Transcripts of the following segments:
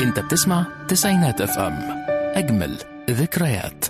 انت بتسمع تسعينات اف ام اجمل ذكريات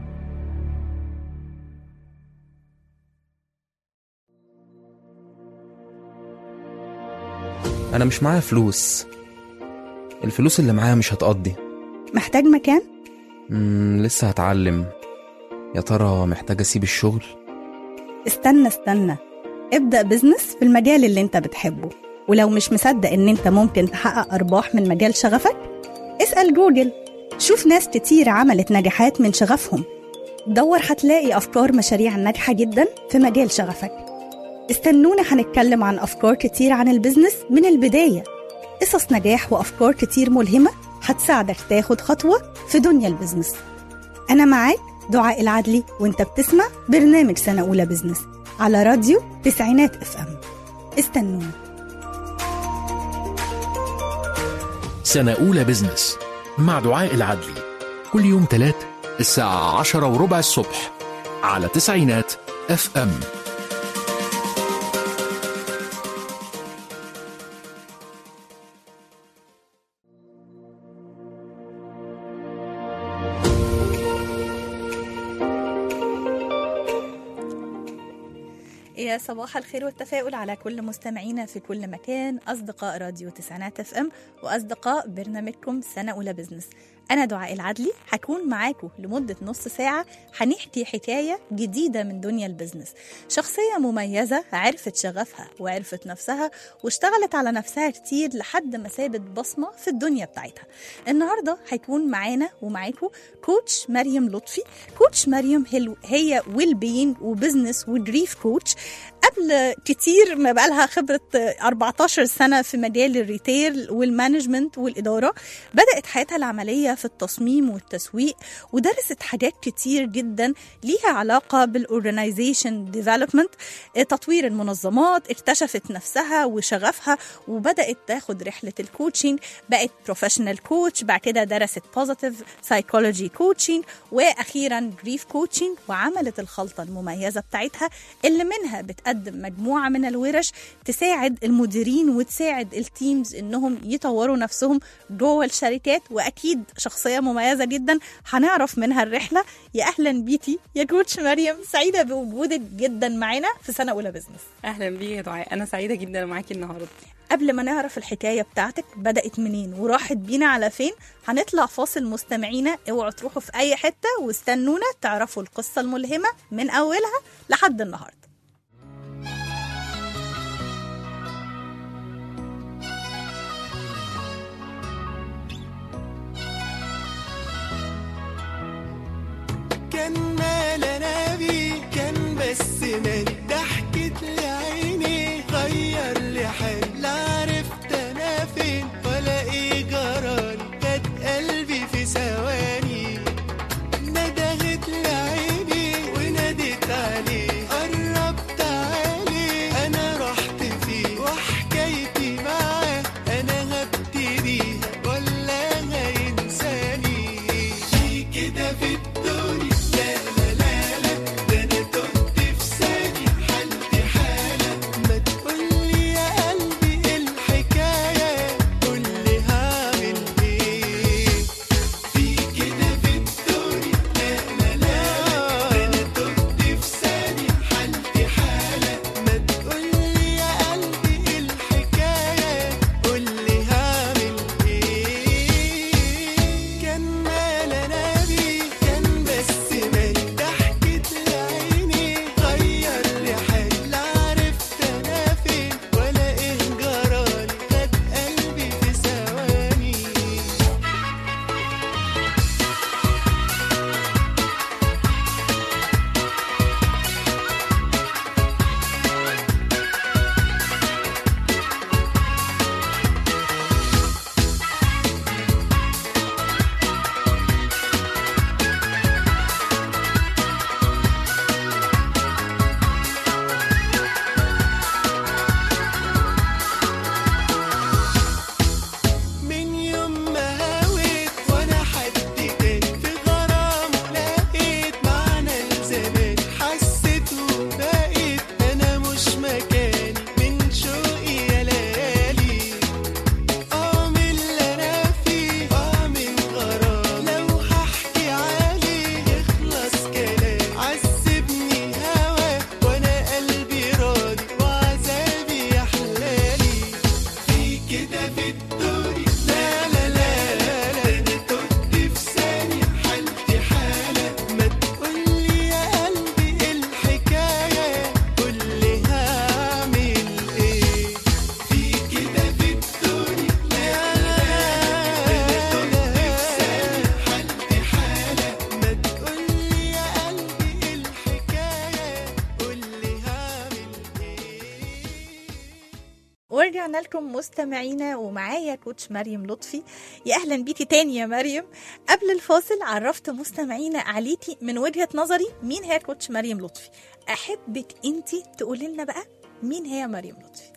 أنا مش معايا فلوس الفلوس اللي معايا مش هتقضي محتاج مكان؟ مم لسه هتعلم يا ترى محتاج أسيب الشغل استنى استنى ابدأ بزنس في المجال اللي انت بتحبه ولو مش مصدق ان انت ممكن تحقق ارباح من مجال شغفك اسأل جوجل شوف ناس كتير عملت نجاحات من شغفهم دور هتلاقي افكار مشاريع ناجحة جدا في مجال شغفك استنونا هنتكلم عن افكار كتير عن البزنس من البداية قصص نجاح وافكار كتير ملهمة هتساعدك تاخد خطوة في دنيا البزنس أنا معاك دعاء العدلي وانت بتسمع برنامج سنة أولى بزنس على راديو تسعينات اف ام استنونا سنة أولى بزنس مع دعاء العدلي كل يوم تلات الساعة عشرة وربع الصبح على تسعينات اف ام يا صباح الخير والتفاؤل على كل مستمعينا في كل مكان أصدقاء راديو تسعينات اف ام وأصدقاء برنامجكم سنة أولى بزنس أنا دعاء العدلي هكون معاكم لمدة نص ساعة هنحكي حكاية جديدة من دنيا البزنس شخصية مميزة عرفت شغفها وعرفت نفسها واشتغلت على نفسها كتير لحد ما سابت بصمة في الدنيا بتاعتها النهاردة هيكون معانا ومعاكم كوتش مريم لطفي كوتش مريم هل- هي ويل بينج وبزنس ودريف كوتش قبل كتير ما بقى لها خبرة 14 سنة في مجال الريتيل والمانجمنت والإدارة بدأت حياتها العملية في التصميم والتسويق ودرست حاجات كتير جدا ليها علاقة بالأورجنايزيشن ديفلوبمنت تطوير المنظمات اكتشفت نفسها وشغفها وبدأت تاخد رحلة الكوتشنج بقت بروفيشنال كوتش بعد كده درست بوزيتيف سايكولوجي كوتشنج واخيرا جريف كوتشنج وعملت الخلطه المميزه بتاعتها اللي منها بتقدم مجموعه من الورش تساعد المديرين وتساعد التيمز انهم يطوروا نفسهم جوه الشركات واكيد شخصيه مميزه جدا هنعرف منها الرحله يا اهلا بيكي يا كوتش مريم سعيده بوجودك جدا معانا في سنه اولى بزنس اهلا بيك يا دعاء انا سعيده جدا معاكي النهارده قبل ما نعرف الحكايه بتاعتك بدات منين وراحت بينا على فين هنطلع فاصل مستمعينا اوعوا تروحوا في اي حته واستنونا تعرفوا القصه الملهمه من اولها لحد النهارده كان مال انا بيه كان بس مال ضحكت لي عيني غير لي حال لا عرفت انا فين ولا ايه جرالي خد قلبي في ثواني ندهت لي عيني وناديت عليه قرب تعالي انا رحت فيه وحكايتي معاه انا هبتدي ولا هينساني في كده في الدنيا لا لا لا لا ده انا تهت في ثانية ورجعنا لكم مستمعينا ومعايا كوتش مريم لطفي يا اهلا بيكي تاني يا مريم قبل الفاصل عرفت مستمعينا عليكي من وجهه نظري مين هي كوتش مريم لطفي احبك انت تقولي لنا بقى مين هي مريم لطفي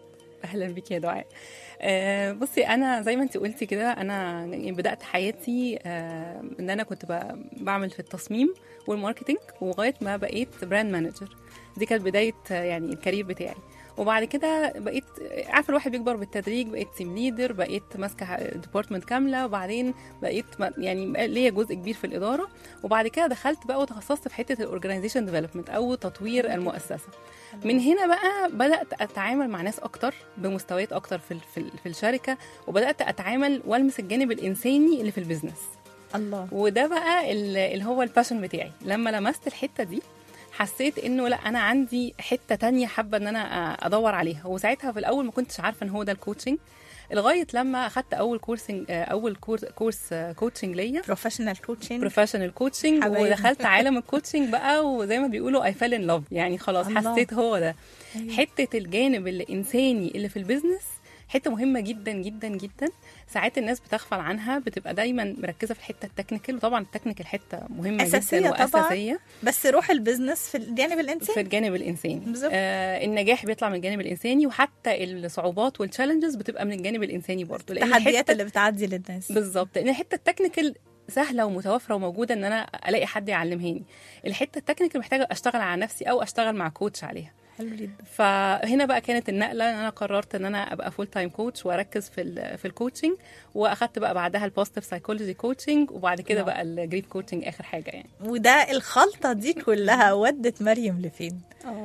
اهلا بك يا دعاء آه، بصي انا زي ما انت قلتي كده انا يعني بدات حياتي آه، ان انا كنت ب- بعمل في التصميم والماركتينج ولغايه ما بقيت براند مانجر دي كانت بدايه آه، يعني الكارير بتاعي وبعد كده بقيت عارفه الواحد بيكبر بالتدريج بقيت تيم ليدر بقيت ماسكه ديبارتمنت كامله وبعدين بقيت م- يعني بقى ليا جزء كبير في الاداره وبعد كده دخلت بقى وتخصصت في حته الاورجنايزيشن ديفلوبمنت او تطوير المؤسسه من هنا بقى بدات اتعامل مع ناس اكتر بمستويات اكتر في ال- في, ال- في الشركه وبدات اتعامل والمس الجانب الانساني اللي في البيزنس الله وده بقى ال- اللي هو الباشن بتاعي لما لمست الحته دي حسيت انه لا انا عندي حته تانية حابه ان انا أ- ادور عليها وساعتها في الاول ما كنتش عارفه ان هو ده الكوتشنج لغايه لما اخدت اول كورسنج اول كورس كورس كوتشنج ليا بروفيشنال كوتشنج بروفيشنال كوتشنج حبايبي. ودخلت عالم الكوتشنج بقى وزي ما بيقولوا اي فيل ان لاف يعني خلاص الله. حسيت هو ده حته الجانب الانساني اللي في البيزنس حته مهمه جدا جدا جدا ساعات الناس بتغفل عنها بتبقى دايما مركزه في الحته التكنيكال وطبعا التكنيكال حته مهمه أساسية جدا طبعاً. واساسيه بس روح البيزنس في الجانب في الانساني الجانب الانساني بالظبط. آه النجاح بيطلع من الجانب الانساني وحتى الصعوبات والتشالنجز بتبقى من الجانب الانساني برضه لان التحديات الحتة- اللي بتعدي للناس بالظبط لان الحته التكنيكال سهله ومتوفره وموجوده ان انا الاقي حد يعلمهاني الحته التكنيكال محتاجه اشتغل على نفسي او اشتغل مع كوتش عليها حلو جدا فهنا بقى كانت النقله ان انا قررت ان انا ابقى فول تايم كوتش واركز في ال في الكوتشنج واخدت بقى بعدها البوزيتيف سايكولوجي كوتشنج وبعد كده الله. بقى الجريف كوتشنج اخر حاجه يعني وده الخلطة دي كلها ودت مريم لفين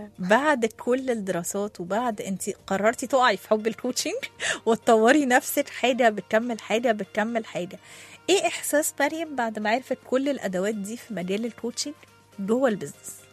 بعد كل الدراسات وبعد انت قررتي تقعي في حب الكوتشنج وتطوري نفسك حاجة بتكمل حاجة بتكمل حاجة ايه احساس مريم بعد ما عرفت كل الادوات دي في مجال الكوتشنج جوه البيزنس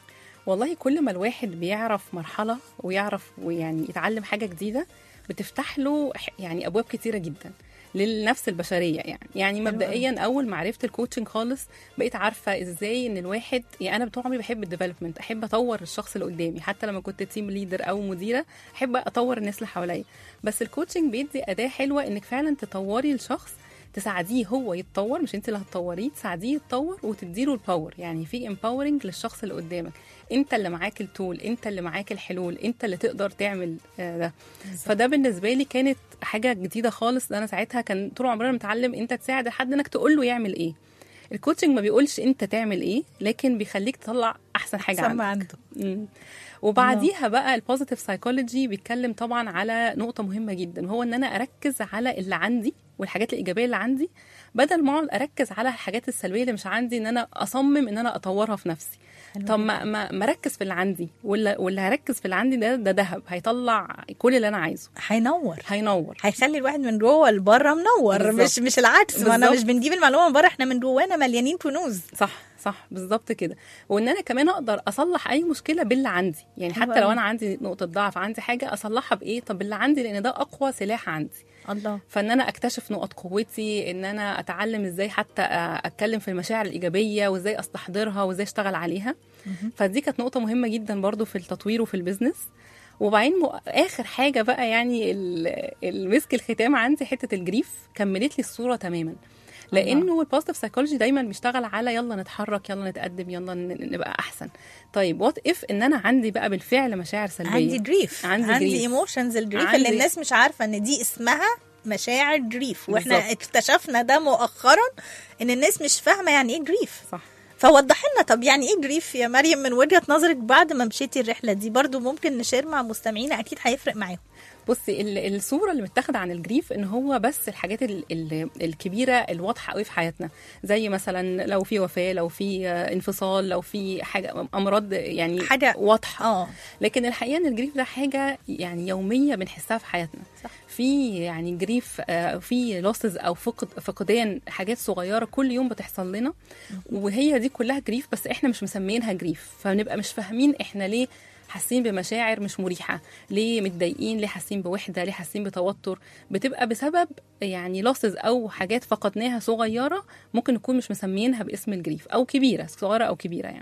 والله كل ما الواحد بيعرف مرحلة ويعرف ويعني يتعلم حاجة جديدة بتفتح له ح- يعني أبواب كتيرة جدا للنفس البشرية يعني يعني مبدئيا أول ما عرفت الكوتشنج خالص بقيت عارفة إزاي إن الواحد يعني أنا طول عمري بحب الديفلوبمنت أحب أطور الشخص اللي قدامي حتى لما كنت تيم ليدر أو مديرة أحب أطور الناس اللي حواليا بس الكوتشنج بيدي أداة حلوة إنك فعلا تطوري الشخص تساعديه هو يتطور مش انت اللي هتطوريه تساعديه يتطور وتديله الباور يعني في امباورنج للشخص اللي قدامك انت اللي معاك التول انت اللي معاك الحلول انت اللي تقدر تعمل آه، ده فده بالنسبه لي كانت حاجه جديده خالص انا ساعتها كان طول عمرنا متعلم انت تساعد حد انك تقول له يعمل ايه الكوتشنج ما بيقولش انت تعمل ايه لكن بيخليك تطلع احسن حاجه عندك سمع عنده مم. وبعديها بقى البوزيتيف سايكولوجي بيتكلم طبعا على نقطه مهمه جدا وهو ان انا اركز على اللي عندي والحاجات الايجابيه اللي عندي بدل ما اقعد اركز على الحاجات السلبيه اللي مش عندي ان انا اصمم ان انا اطورها في نفسي طب ما ما ما اركز في اللي عندي واللي, واللي هركز في اللي عندي ده ده ذهب هيطلع كل اللي انا عايزه هينور هينور هيخلي الواحد من جوه لبره منور بالظبط. مش مش العكس ما انا مش بالظبط. بنجيب المعلومه من بره احنا من جوانا مليانين كنوز صح صح بالظبط كده وان انا كمان اقدر اصلح اي مشكله باللي عندي يعني حلو حتى لو أوي. انا عندي نقطه ضعف عندي حاجه اصلحها بايه طب باللي عندي لان ده اقوى سلاح عندي الله فان انا اكتشف نقط قوتي ان انا اتعلم ازاي حتى اتكلم في المشاعر الايجابيه وازاي استحضرها وازاي اشتغل عليها فدي كانت نقطه مهمه جدا برضو في التطوير وفي البيزنس وبعدين م... اخر حاجه بقى يعني ال- المسك الختام عندي حته الجريف كملت لي الصوره تماما لانه البوزيتيف سايكولوجي دايما بيشتغل على يلا نتحرك يلا نتقدم يلا ن- نبقى احسن طيب وات اف ان انا عندي بقى بالفعل مشاعر سلبيه عندي جريف عندي عندي جريف. ايموشنز الجريف عندي- اللي الناس مش عارفه ان دي اسمها مشاعر جريف واحنا بالظبط. اكتشفنا ده مؤخرا ان الناس مش فاهمه يعني ايه جريف صح فوضح لنا طب يعني ايه جريف يا مريم من وجهه نظرك بعد ما مشيتي الرحله دي برضو ممكن نشير مع مستمعينا اكيد هيفرق معاهم بصي ال- الصوره اللي متاخده عن الجريف ان هو بس الحاجات ال- ال- الكبيره الواضحه قوي في حياتنا زي مثلا لو في وفاه لو في آه، انفصال لو في حاجه امراض يعني حاجة- واضحه اه لكن الحقيقه ان الجريف ده حاجه يعني يوميه بنحسها في حياتنا صح. في يعني جريف آه، في لوسز او فقد فقدان حاجات صغيره كل يوم بتحصل لنا وهي دي كلها جريف بس احنا مش مسمينها جريف فبنبقى مش فاهمين احنا ليه حاسين بمشاعر مش مريحه ليه متضايقين ليه حاسين بوحده ليه حاسين بتوتر بتبقى بسبب يعني لوسز او حاجات فقدناها صغيره ممكن نكون مش مسمينها باسم الجريف او كبيره صغيره او كبيره يعني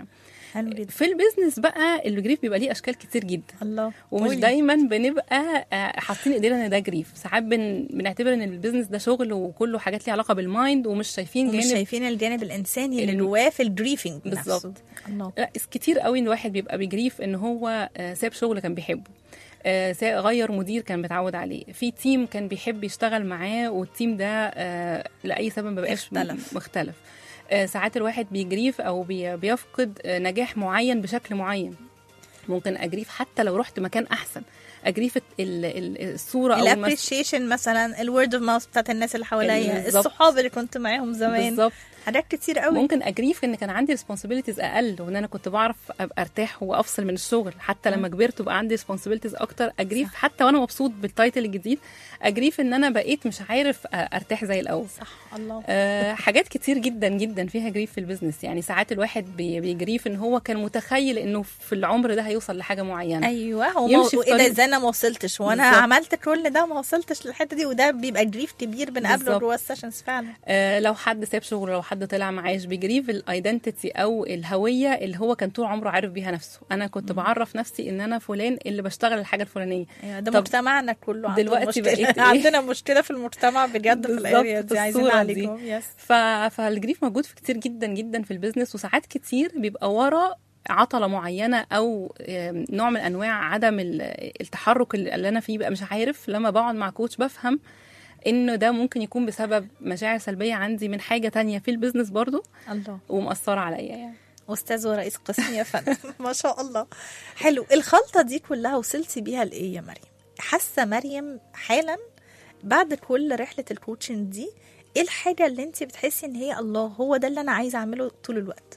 حلو جدا في البيزنس بقى الجريف بيبقى ليه اشكال كتير جدا الله ومش قولي. دايما بنبقى آه، حاطين ايدينا ان ده جريف ساعات بن... بنعتبر ان البيزنس ده شغل وكله حاجات ليها علاقه بالمايند ومش شايفين ومش جانب شايفين الجانب الانساني اللي ال- جواه في البريفنج بالظبط. نفسه. الله لا اس- كتير قوي ان الواحد بيبقى بيجريف ان هو آه، ساب شغل كان بيحبه آه، سا- غير مدير كان متعود عليه في تيم كان بيحب يشتغل معاه والتيم ده آه، لاي سبب ما بقاش م- اختلف. مختلف آه، ساعات الواحد بيجريف او بي- بيفقد آه، نجاح معين بشكل معين ممكن اجريف حتى لو رحت مكان احسن اجريف ال- ال- الصوره او المس... الابريشيشن مثلا الورد اوف ماوث بتاعت الناس اللي حواليا بالظبط. الصحاب اللي كنت معاهم زمان بالظبط حاجات كتير قوي ممكن اجريف ان كان عندي ريسبونسبيلتيز اقل وان انا كنت بعرف ابقى ارتاح وافصل من الشغل حتى لما كبرت وبقى عندي ريسبونسبيلتيز اكتر اجريف حتى وانا مبسوط بالتايتل الجديد اجريف ان انا بقيت مش عارف ارتاح زي الاول صح الله أه حاجات كتير جدا جدا فيها جريف في البيزنس يعني ساعات الواحد بي- بيجريف ان هو كان متخيل انه في العمر ده هيوصل لحاجه معينه ايوه هو يمشي مو... في ايه ده طريق- ازاي انا ما وصلتش وانا بالظبط. عملت كل ده ما وصلتش للحته دي وده بيبقى جريف كبير بنقابله بالظبط. جوه السيشنز فعلا آه، لو حد ساب شغله لو حد طلع معاش بيجريف الايدنتيتي او الهويه اللي هو كان طول عمره عارف بيها نفسه انا كنت بعرف نفسي ان انا فلان اللي بشتغل الحاجه الفلانيه ايوه ده طب مجتمعنا كله عنده دلوقتي مشكلة. بقيت إيه؟ عندنا مشكله في المجتمع بجد في بالظبط، الاريا في دي عايزين الصورة عليكم يس ف... فالجريف موجود في كتير جدا جدا في البيزنس وساعات كتير بيبقى ورا عطله معينه او آم، نوع من انواع عدم ال- التحرك اللي اللي انا فيه بقى مش عارف لما بقعد مع كوتش بفهم انه ده ممكن يكون بسبب مشاعر سلبيه عندي من حاجه تانية في البيزنس برضو الله ومأثره عليا يعني استاذ ورئيس قسم يا فندم ما شاء الله حلو الخلطه دي كلها وصلتي بيها لايه يا مريم حاسه مريم حالا بعد كل رحله الكوتشنج دي ايه الحاجه اللي انت بتحسي ان هي الله هو ده اللي انا عايزه اعمله طول الوقت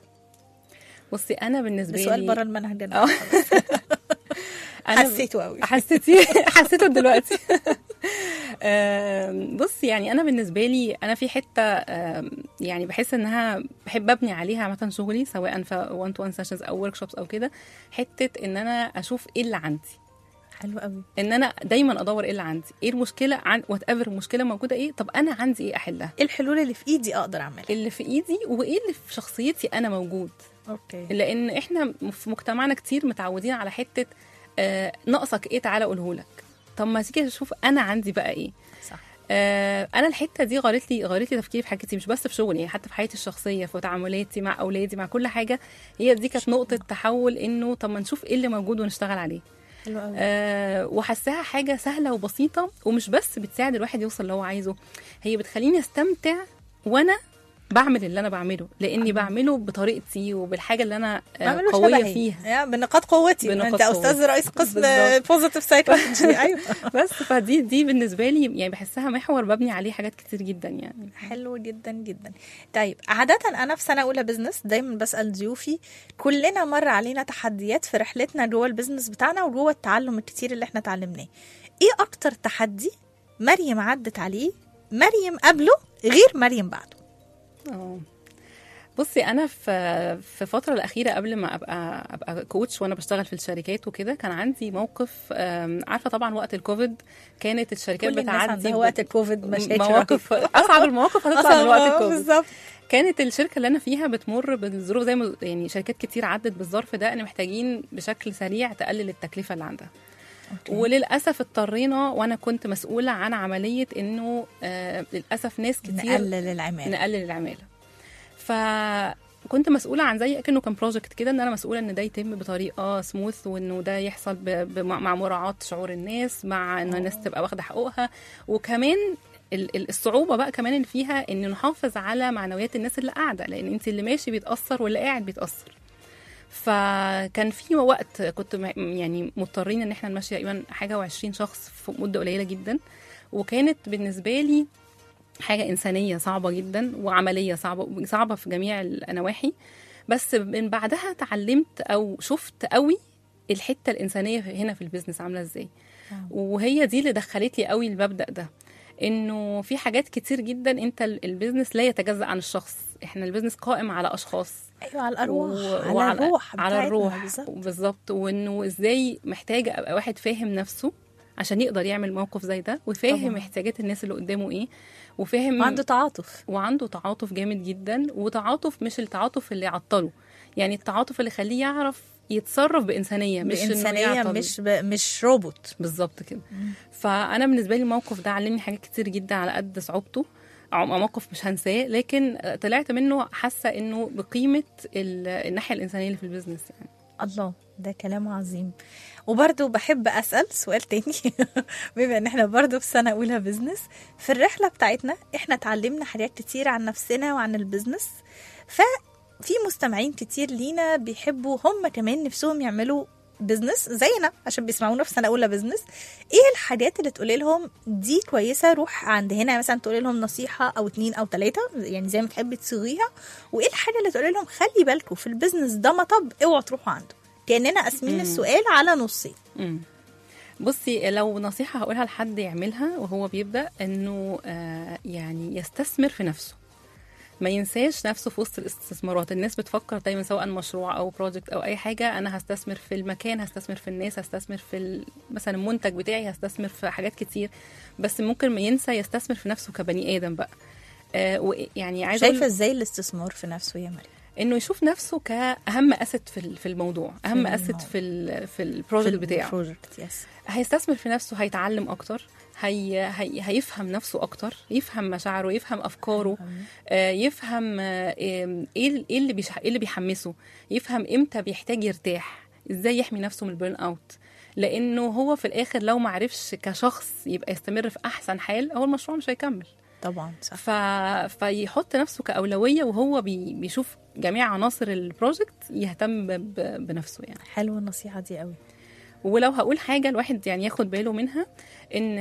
بصي انا بالنسبه ده سؤال لي بره المنهج آه. انا أنا حسيته قوي حسيتي حسيته دلوقتي آم، بص يعني انا بالنسبه لي انا في حته آم، يعني بحس انها بحب ابني عليها عامه شغلي سواء في 1 تو 1 سيشنز او ورك شوبس او كده حته ان انا اشوف ايه اللي عندي حلو قوي ان انا دايما ادور ايه اللي عندي ايه المشكله عن وات ايفر المشكله موجوده ايه طب انا عندي ايه احلها ايه الحلول اللي في ايدي اقدر اعملها اللي في ايدي وايه اللي في شخصيتي انا موجود اوكي لان احنا في مجتمعنا كتير متعودين على حته آه ناقصك ايه تعالى اقوله لك طب ما تيجي تشوف انا عندي بقى ايه صح آه انا الحته دي غيرت لي غيرت لي تفكيري في حاجات كتير مش بس في شغلي يعني حتى في حياتي الشخصيه في تعاملاتي مع اولادي مع كل حاجه هي دي كانت نقطه تحول انه طب ما نشوف ايه اللي موجود ونشتغل عليه حلو قوي آه وحساها حاجه سهله وبسيطه ومش بس بتساعد الواحد يوصل اللي هو عايزه هي بتخليني استمتع وانا بعمل اللي انا بعمله لاني بعمله بطريقتي وبالحاجه اللي انا آه بعمله قويه شبهي. فيها يا بنقاط قوتي بنقاط انت استاذ قوتي. رئيس قسم بالظبط. بوزيتيف سايكولوجي ايوه بس فدي دي بالنسبه لي يعني بحسها محور ببني عليه حاجات كتير جدا يعني حلو جدا جدا طيب عادة أنا في سنة أولى بزنس دايما بسأل ضيوفي كلنا مر علينا تحديات في رحلتنا جوه البزنس بتاعنا وجوه التعلم الكتير اللي احنا اتعلمناه إيه أكتر تحدي مريم عدت عليه مريم قبله غير مريم بعده اه بصي انا في في الفتره الاخيره قبل ما ابقى ابقى كوتش وانا بشتغل في الشركات وكده كان عندي موقف آم، عارفه طبعا وقت الكوفيد كانت الشركات كل الناس بتعدي عندها وقت الكوفيد مشاكل مواقف اصعب المواقف هتطلع من وقت الكوفيد بالظبط كانت الشركه اللي انا فيها بتمر بالظروف زي ما يعني شركات كتير عدت بالظرف ده ان محتاجين بشكل سريع تقلل التكلفه اللي عندها وللاسف اضطرينا وانا كنت مسؤوله عن عمليه انه آه للاسف ناس كتير نقلل العمالة نقلل العماله فكنت مسؤوله عن زي كانه كان بروجكت كده ان انا مسؤوله ان ده يتم بطريقه سموث وانه ده يحصل ب... ب... مع مراعاه شعور الناس مع ان الناس تبقى واخده حقوقها وكمان ال- ال- الصعوبه بقى كمان اللي فيها ان نحافظ على معنويات الناس اللي قاعده لان انت اللي ماشي بيتاثر واللي قاعد بيتاثر فكان في وقت كنت م- يعني مضطرين ان احنا نمشي تقريبا حاجه و20 شخص في مده قليله جدا وكانت بالنسبه لي حاجه انسانيه صعبه جدا وعمليه صعبه صعبه في جميع النواحي بس من بعدها اتعلمت او شفت قوي الحته الانسانيه هنا في البيزنس عامله ازاي وهي دي اللي دخلت لي قوي المبدا ده انه في حاجات كتير جدا انت ال- البيزنس لا يتجزا عن الشخص احنا البيزنس قائم على اشخاص أيوة على الأرواح و- على الروح على بتاعتنا الروح بالظبط. بالظبط وانه ازاي محتاج ابقى واحد فاهم نفسه عشان يقدر يعمل موقف زي ده وفاهم طبعاً. احتياجات الناس اللي قدامه ايه وفاهم وعنده تعاطف وعنده تعاطف جامد جدا وتعاطف مش التعاطف اللي يعطله يعني التعاطف اللي يخليه يعرف يتصرف بانسانيه مش إنه بإنسانية يعطل. مش ب... مش روبوت بالظبط كده فانا بالنسبه لي الموقف ده علمني حاجات كتير جدا على قد صعوبته أو موقف مش هنساه لكن طلعت منه حاسه انه بقيمه ال- الناحيه الانسانيه اللي في البيزنس يعني الله ده كلام عظيم وبرضو بحب أسأل سؤال تاني بما ان احنا برضو في سنة أولى بزنس في الرحلة بتاعتنا احنا اتعلمنا حاجات كتير عن نفسنا وعن البزنس ففي مستمعين كتير لينا بيحبوا هم كمان نفسهم يعملوا بزنس زينا عشان بيسمعونا في سنة أولى بزنس ايه الحاجات اللي تقولي لهم دي كويسة روح عند هنا مثلا تقولي لهم نصيحة أو اتنين أو تلاتة يعني زي ما تحبي تصيغيها وايه الحاجة اللي تقولي لهم خلي بالكم في البزنس ده مطب اوعوا تروحوا عنده كاننا قاسمين السؤال على نصين مم. بصي لو نصيحة هقولها لحد يعملها وهو بيبدأ انه آه يعني يستثمر في نفسه ما ينساش نفسه في وسط الاستثمارات الناس بتفكر دايما سواء مشروع او بروجكت او اي حاجه انا هستثمر في المكان هستثمر في الناس هستثمر في ال- مثلا المنتج بتاعي هستثمر في حاجات كتير بس ممكن ما ينسى يستثمر في نفسه كبني ادم بقى آه يعني عايزه شايفه أقول ازاي الاستثمار في نفسه يا مريم انه يشوف نفسه كاهم اسد في ال- في الموضوع اهم في اسد الموضوع. في ال في البروجكت بتاعه البروجكت يس هيستثمر في نفسه هيتعلم اكتر هي هي هيفهم نفسه اكتر يفهم مشاعره يفهم افكاره آه يفهم آه ايه ال- إيه اللي بيش ايه اللي بيحمسه يفهم امتى بيحتاج يرتاح ازاي يحمي نفسه من البيرن اوت لانه هو في الاخر لو ما عرفش كشخص يبقى يستمر في احسن حال هو المشروع مش هيكمل طبعا صح ف... فيحط نفسه كأولوية وهو بي... بيشوف جميع عناصر البروجكت يهتم ب... ب... بنفسه يعني حلوه النصيحه دي قوي ولو هقول حاجه الواحد يعني ياخد باله منها ان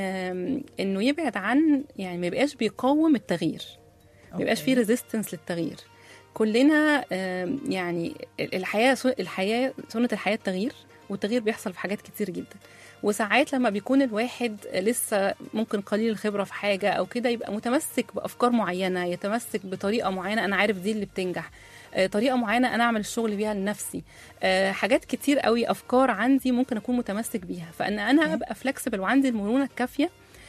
انه يبعد عن يعني ما يبقاش بيقاوم التغيير ما يبقاش فيه ريزيستنس للتغيير كلنا آم، يعني الحياه الحياه سنه الحياه التغيير والتغيير بيحصل في حاجات كتير جدا وساعات لما بيكون الواحد لسه ممكن قليل الخبره في حاجه او كده يبقى متمسك بافكار معينه يتمسك بطريقه معينه انا عارف دي اللي بتنجح آه، طريقه معينه انا اعمل الشغل بيها لنفسي آه، حاجات كتير قوي افكار عندي ممكن اكون متمسك بيها فان انا ابقى فلكسبل وعندي المرونه الكافيه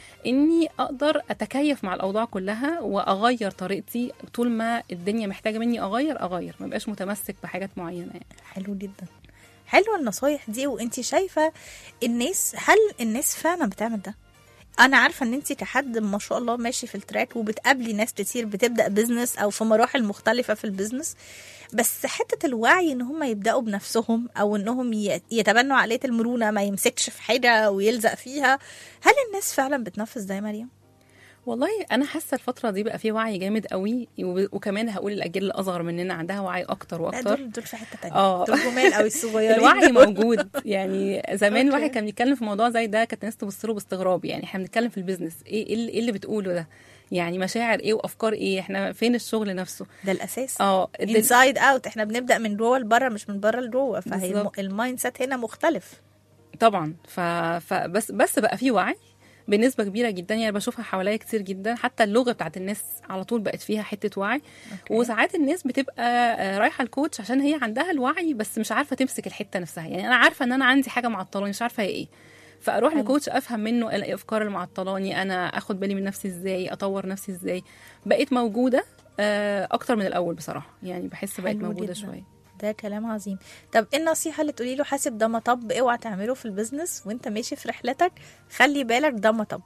اني اقدر اتكيف مع الاوضاع كلها واغير طريقتي طول ما الدنيا محتاجه مني اغير اغير ما بقاش متمسك بحاجات معينه يعني حلو جدا حلوه النصايح دي وانت شايفه الناس هل الناس فعلا بتعمل ده انا عارفه ان انت كحد ما شاء الله ماشي في التراك وبتقابلي ناس كتير بتبدا بزنس او في مراحل مختلفه في البزنس بس حته الوعي ان هم يبداوا بنفسهم او انهم ي- يتبنوا عقليه المرونه ما يمسكش في حاجه ويلزق فيها هل الناس فعلا بتنفذ ده يا مريم والله انا حاسه الفتره دي بقى في وعي جامد قوي وب- وكمان هقول الاجيال الاصغر مننا عندها وعي اكتر لا واكتر دول دول في حته تانية آه. دول جمال قوي الصغيرين الوعي دول. موجود يعني زمان أوكي. الواحد كان بيتكلم في موضوع زي ده كانت الناس تبص له باستغراب يعني احنا بنتكلم في البيزنس ايه ايه اللي- إيه اللي بتقوله ده يعني مشاعر ايه وافكار ايه احنا فين الشغل نفسه ده الاساس اه دل- انسايد اوت احنا بنبدا من جوه لبره مش من بره لجوه فهي بالظبط. الم- المايند سيت هنا مختلف طبعا ف... فبس بس بقى في وعي بنسبه كبيره جدا يعني بشوفها حواليا كتير جدا حتى اللغه بتاعت الناس على طول بقت فيها حته وعي أوكي. وساعات الناس بتبقى آه، رايحه الكوتش عشان هي عندها الوعي بس مش عارفه تمسك الحته نفسها يعني انا عارفه ان انا عندي حاجه معطلاني مش عارفه هي ايه فاروح حلو. للكوتش افهم منه ايه الافكار اللي معطلاني انا اخد بالي من نفسي ازاي اطور نفسي ازاي بقيت موجوده آه، اكتر من الاول بصراحه يعني بحس بقت حلو موجوده جدا. شويه ده كلام عظيم طب ايه النصيحه اللي تقولي له حاسب ده مطب اوعى تعمله في البيزنس وانت ماشي في رحلتك خلي بالك ده مطب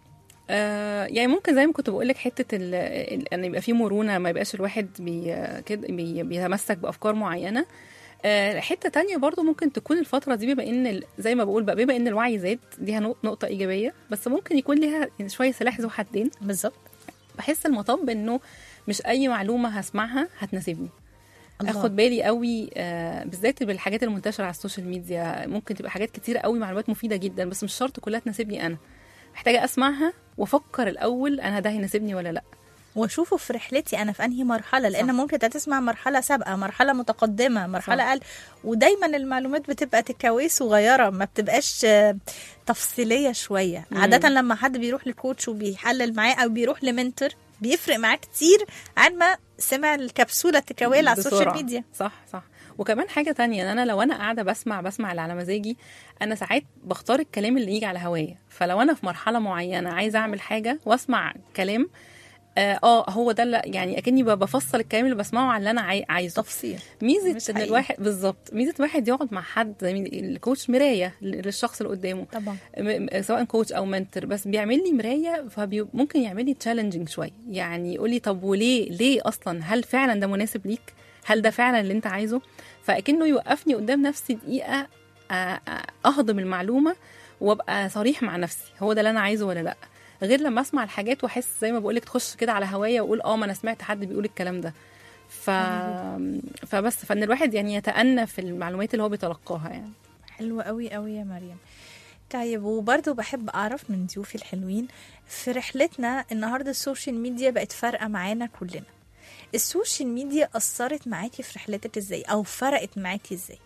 آه يعني ممكن زي ما كنت بقول لك حته ال- ال- ان يبقى في مرونه ما يبقاش الواحد بي كده بي بيتمسك بافكار معينه آه حته تانية برضو ممكن تكون الفتره دي بما ان ال- زي ما بقول بقى بما ان الوعي زاد دي نق- نقطه ايجابيه بس ممكن يكون ليها يعني شويه سلاح ذو حدين بالظبط بحس المطب انه مش اي معلومه هسمعها هتناسبني الله. اخد بالي قوي آه بالذات بالحاجات المنتشره على السوشيال ميديا ممكن تبقى حاجات كتير قوي معلومات مفيده جدا بس مش شرط كلها تناسبني انا محتاجه اسمعها وافكر الاول انا ده هيناسبني ولا لا واشوفه في رحلتي انا في انهي مرحله لان صح. ممكن انت تسمع مرحله سابقه مرحله متقدمه مرحله اقل ودايما المعلومات بتبقى تكاوي صغيره ما بتبقاش آه، تفصيليه شويه مم. عاده لما حد بيروح لكوتش وبيحلل معاه او بيروح لمنتور بيفرق معاه كتير عن ما سمع الكبسوله التكاويه اللي على السوشيال بسرعة. ميديا صح صح وكمان حاجه تانية ان انا لو انا قاعده بسمع بسمع اللي على مزاجي انا ساعات بختار الكلام اللي يجي على هوايا فلو انا في مرحله معينه عايزه اعمل حاجه واسمع كلام اه آه، هو ده اللي يعني اكني ب- بفصل الكلام اللي بسمعه على اللي انا عاي- عايزه تفصيل ميزه مش ان حقيقي. الواحد بالظبط ميزه واحد يقعد مع حد زي مين- الكوتش مرايه للشخص اللي قدامه طبعا م- م- سواء كوتش او منتور بس بيعمل لي مرايه فممكن يعمل لي تشالنجينج شويه يعني يقول لي طب وليه ليه اصلا هل فعلا ده مناسب ليك هل ده فعلا اللي انت عايزه فاكنه يوقفني قدام نفسي دقيقه آ- آ- اهضم المعلومه وابقى صريح مع نفسي هو ده اللي انا عايزه ولا لا غير لما اسمع الحاجات واحس زي ما بقولك تخش كده على هوايه واقول اه ما انا سمعت حد بيقول الكلام ده ف... فبس فان الواحد يعني يتأنى في المعلومات اللي هو بيتلقاها يعني حلوة قوي قوي يا مريم طيب وبرضه بحب أعرف من ضيوفي الحلوين في رحلتنا النهاردة السوشيال ميديا بقت فارقة معانا كلنا السوشيال ميديا أثرت معاكي في رحلتك ازاي أو فرقت معاكي ازاي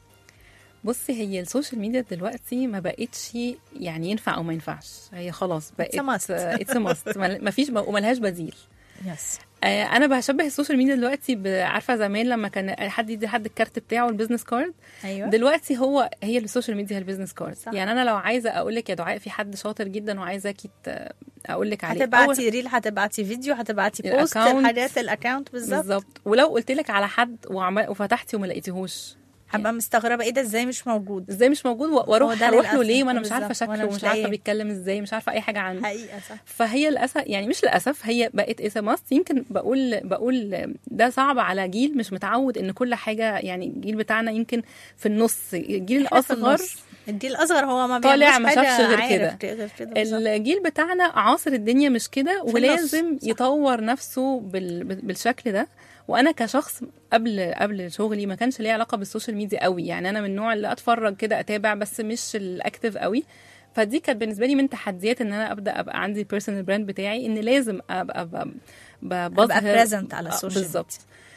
بصي هي السوشيال ميديا دلوقتي ما بقتش يعني ينفع او ما ينفعش هي خلاص بقت It's a must. اتس ماست ما فيش وملهاش بديل يس آه، انا بشبه السوشيال ميديا دلوقتي ب- عارفه زمان لما كان حد يدي حد الكارت بتاعه البيزنس كارد أيوة دلوقتي هو هي السوشيال ميديا هي البيزنس كارد صح. يعني انا لو عايزه اقول لك يا دعاء في حد شاطر جدا وعايزاكي ت- اقول لك عليه أول- هتبعتي ريل هتبعتي فيديو هتبعتي بوست الأكاونت. الحاجات الاكونت بالظبط بالظبط ولو قلت لك على حد وعمل وفتحتي وما لقيتيهوش هبقى مستغربه ايه ده ازاي مش موجود ازاي مش موجود و- هو واروح ده اروح له للأسف. ليه وانا مش عارفه بالظبط. وأنا شكله مش ومش عارفه لاقياه. بيتكلم ازاي مش عارفه اي حاجه عنه حقيقه صح فهي للاسف يعني مش للاسف هي بقت اس ام يمكن بقول بقول ده صعب على جيل مش متعود ان كل حاجه يعني الجيل بتاعنا يمكن في النص الجيل إحنا في الاصغر النص. الجيل الاصغر هو ما طالع بيعملش ما حاجة شافش غير عارف كده. غير كده بالظبط. الجيل بتاعنا عاصر الدنيا مش كده في ولازم النص، صح. يطور نفسه بال... بالشكل ده وانا كشخص قبل قبل شغلي ما كانش ليه علاقه بالسوشيال ميديا قوي يعني انا من النوع اللي اتفرج كده اتابع بس مش الاكتف قوي فدي كانت بالنسبه لي من تحديات ان انا ابدا ابقى عندي بيرسونال براند بتاعي ان لازم ابقى ابقى, أبقى بظهر present على آه، السوشيال بالظبط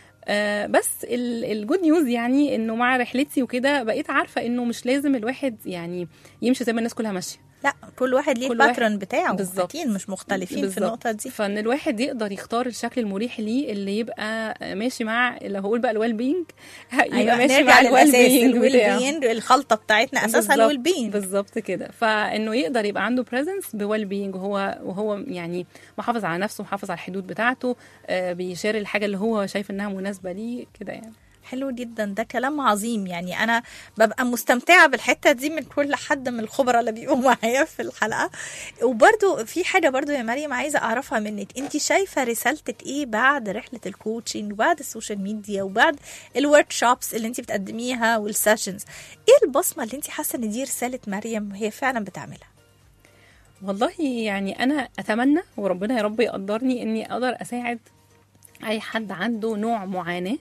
آه بس الجود نيوز يعني انه مع رحلتي وكده بقيت عارفه انه مش لازم الواحد يعني يمشي زي ما الناس كلها ماشيه لا كل واحد ليه كل واحد- الباترن بتاعه بالظبط. اكيد مش مختلفين في بالظبط. النقطه دي فان الواحد يقدر يختار الشكل المريح ليه اللي يبقى ماشي مع لو هقول بقى الويل بينج يبقى ايوه ماشي نرجع مع الويل للاساس بينج الويل بتاعه بينج الخلطه بتاعتنا اساسها بالظبط- الويل بينج بالظبط كده فانه يقدر يبقى عنده بريزنس بويل بينج وهو وهو يعني محافظ على نفسه محافظ على الحدود بتاعته آه بيشير الحاجه اللي هو شايف انها مناسبه ليه كده يعني حلو جدا ده كلام عظيم يعني انا ببقى مستمتعه بالحته دي من كل حد من الخبراء اللي بيبقوا معايا في الحلقه وبرده في حاجه برده يا مريم عايزه اعرفها منك انت شايفه رسالتك ايه بعد رحله الكوتشنج وبعد السوشيال ميديا وبعد الورك شوبس اللي انت بتقدميها والسيشنز ايه البصمه اللي انت حاسه ان دي رساله مريم هي فعلا بتعملها والله يعني انا اتمنى وربنا يا رب يقدرني اني اقدر اساعد اي حد عنده نوع معاناه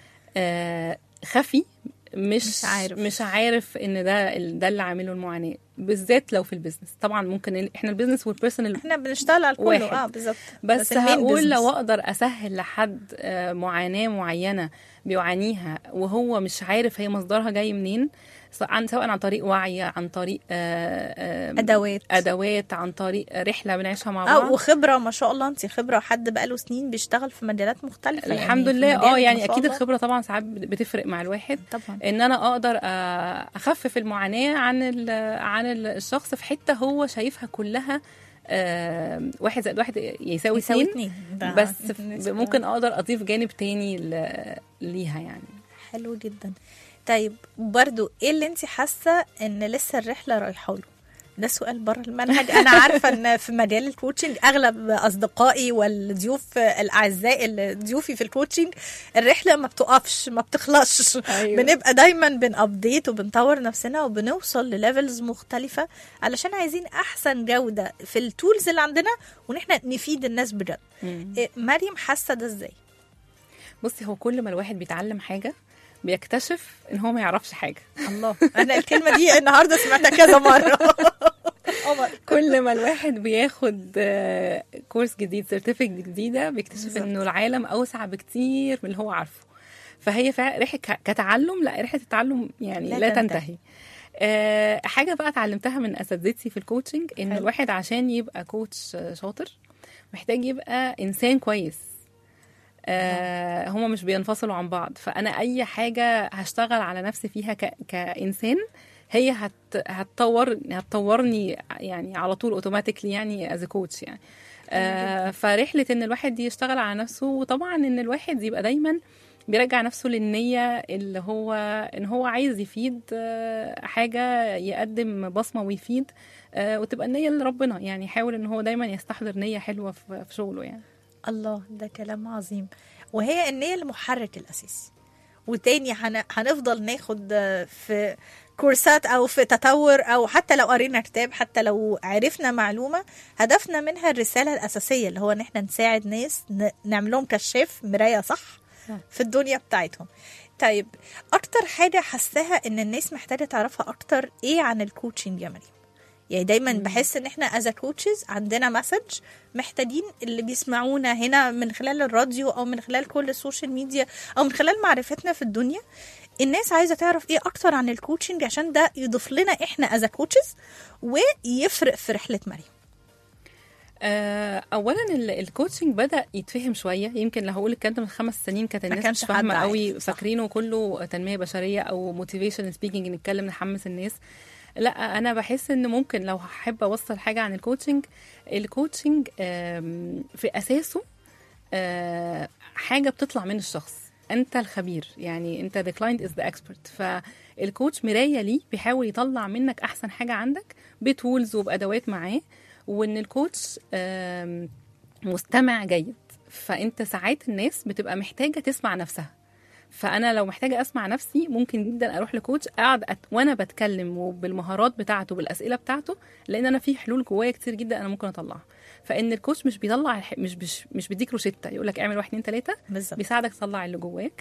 آه، خفي مش مش عارف. مش عارف ان ده ده اللي عامله المعاناه بالذات لو في البيزنس طبعا ممكن ال- احنا البيزنس والبيرسونال احنا بنشتغل على كله واحد. اه بالظبط بس, المين هقول business. لو اقدر اسهل لحد آه، معاناه معينه بيعانيها وهو مش عارف هي مصدرها جاي منين سواء عن سواء عن طريق وعي عن طريق آه، آه، ادوات ادوات عن طريق رحله بنعيشها مع اه بعض وخبره ما شاء الله انت خبره حد بقاله سنين بيشتغل في مجالات مختلفه يعني الحمد في لله مجالك اه ما يعني شاء اكيد الله. الخبره طبعا ساعات بتفرق مع الواحد طبعا ان انا اقدر آه، اخفف المعاناه عن ال- عن ال- الشخص في حته هو شايفها كلها آه، واحد زائد واحد يساوي يساوي اتنين اتنين ده بس بالنسبة ممكن اقدر اضيف جانب تاني ل- ليها يعني حلو جدا طيب برضو ايه اللي انت حاسه ان لسه الرحله رايحه له ده سؤال بره المنهج انا عارفه ان في مجال الكوتشنج اغلب اصدقائي والضيوف الاعزاء اللي ضيوفي في الكوتشنج الرحله ما بتقفش ما بتخلصش أيوة. بنبقى دايما بنابديت وبنطور نفسنا وبنوصل لليفلز مختلفه علشان عايزين احسن جوده في التولز اللي عندنا وان احنا نفيد الناس بجد إيه، مريم حاسه ده ازاي بصي هو كل ما الواحد بيتعلم حاجه بيكتشف ان هو ما يعرفش حاجه الله انا الكلمه دي النهارده سمعتها كذا مره قمر كل ما الواحد بياخد آه، كورس جديد سيرتيفيكت جديده بيكتشف بالظبط. انه العالم اوسع بكتير من اللي هو عارفه فهي فعلا رحله ك- كتعلم لا رحله التعلم يعني لا لا, تنتهي. تنتهي آه حاجه بقى اتعلمتها من اساتذتي في الكوتشنج ان حلو. الواحد عشان يبقى كوتش آه، شاطر محتاج يبقى انسان كويس آه هما مش بينفصلوا عن بعض فانا اي حاجه هشتغل على نفسي فيها ك... كانسان هي هت... هتطور هتطورني يعني على طول اوتوماتيكلي يعني از كوتش يعني آه فرحله ان الواحد يشتغل على نفسه وطبعا ان الواحد يبقى دايما بيرجع نفسه للنية اللي هو ان هو عايز يفيد آه، حاجة يقدم بصمة ويفيد آه، وتبقى النية لربنا يعني يحاول ان هو دايما يستحضر نية حلوة في في شغله يعني الله ده كلام عظيم وهي النية المحرك الأساسي وتاني هن... هنفضل ناخد آه، في كورسات أو في تطور أو حتى لو قرينا كتاب حتى لو عرفنا معلومة هدفنا منها الرسالة الأساسية اللي هو إن احنا نساعد ناس ن... نعمل لهم كشاف مراية صح صح. في الدنيا بتاعتهم طيب أكتر حاجة حاساها إن الناس محتاجة تعرفها أكتر إيه عن الكوتشنج يا مريم يعني دايما بحس ان احنا از كوتشز عندنا مسج محتاجين اللي بيسمعونا هنا من خلال الراديو او من خلال كل السوشيال ميديا او من خلال معرفتنا في الدنيا الناس عايزه تعرف ايه اكتر عن الكوتشنج عشان ده يضيف لنا احنا از كوتشز ويفرق في رحله مريم آه، اولا ال- الكوتشنج بدا يتفهم شويه يمكن لو هقول الكلام ده من خمس سنين كانت ما الناس كانش مش فاهمه حد قوي عارف، صح. فاكرينه كله تنميه بشريه او موتيفيشن سبيكينج نتكلم نحمس الناس لا انا بحس ان ممكن لو هحب اوصل حاجه عن الكوتشنج الكوتشنج آم، في اساسه آه، حاجه بتطلع من الشخص انت الخبير يعني انت the client is the expert فالكوتش مرايه ليه بيحاول يطلع منك احسن حاجه عندك بتولز وبادوات معاه وان الكوتش آم، مستمع جيد فانت ساعات الناس بتبقى محتاجه تسمع نفسها فانا لو محتاجه اسمع نفسي ممكن جدا اروح لكوتش اقعد أت... وانا بتكلم وبالمهارات بتاعته بالاسئله بتاعته لان انا في حلول جوايا كتير جدا انا ممكن اطلعها فان الكوتش مش بيطلع الح... مش مش, مش بيديك روشته يقول لك اعمل واحد اتنين تلاته بالظبط بيساعدك تطلع اللي جواك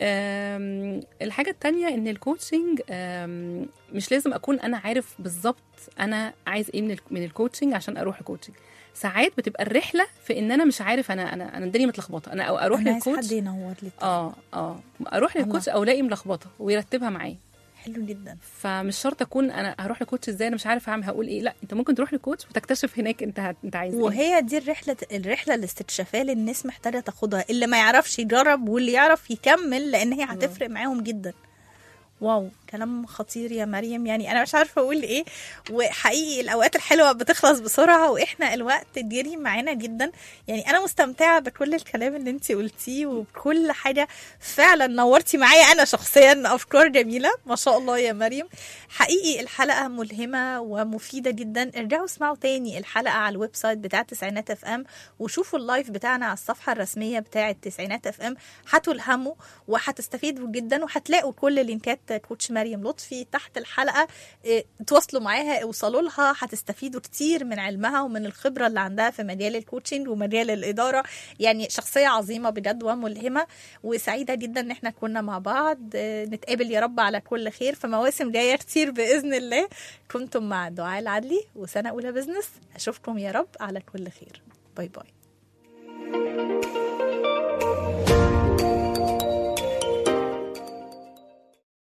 أم، الحاجة التانية ان الكوتشنج أم، مش لازم اكون انا عارف بالظبط انا عايز ايه من ال- من الكوتشنج عشان اروح الكوتشنج ساعات بتبقى الرحلة في ان انا مش عارف انا انا انا الدنيا متلخبطة انا أو اروح انا عايز للكوتش حد ينور لي اه اه اروح للكوتش او الاقي ملخبطة ويرتبها معايا حلو جدا فمش شرط اكون انا هروح لكوتش ازاي انا مش عارف هعمل هقول ايه لا انت ممكن تروح لكوتش وتكتشف هناك انت هت- انت عايز ايه وهي دي الرحله الرحله الاستكشافيه اللي الناس محتاجه تاخدها اللي ما يعرفش يجرب واللي يعرف يكمل لان هي هتفرق معاهم جدا واو كلام خطير يا مريم يعني انا مش عارفه اقول ايه وحقيقي الاوقات الحلوه بتخلص بسرعه واحنا الوقت جري معانا جدا يعني انا مستمتعه بكل الكلام اللي انت قلتيه وبكل حاجه فعلا نورتي معايا انا شخصيا افكار جميله ما شاء الله يا مريم حقيقي الحلقه ملهمه ومفيده جدا ارجعوا اسمعوا تاني الحلقه على الويب سايت بتاع تسعينات اف ام وشوفوا اللايف بتاعنا على الصفحه الرسميه بتاعه تسعينات اف ام هتلهموا وهتستفيدوا جدا وهتلاقوا كل لينكات كوتش مريم لطفي تحت الحلقه إيه، تواصلوا معاها اوصلوا لها هتستفيدوا كتير من علمها ومن الخبره اللي عندها في مجال الكوتشنج ومجال الاداره يعني شخصيه عظيمه بجد وملهمه وسعيده جدا ان احنا كنا مع بعض إيه، نتقابل يا رب على كل خير في مواسم جايه كتير باذن الله كنتم مع دعاء العدلي وسنه اولى بزنس اشوفكم يا رب على كل خير باي باي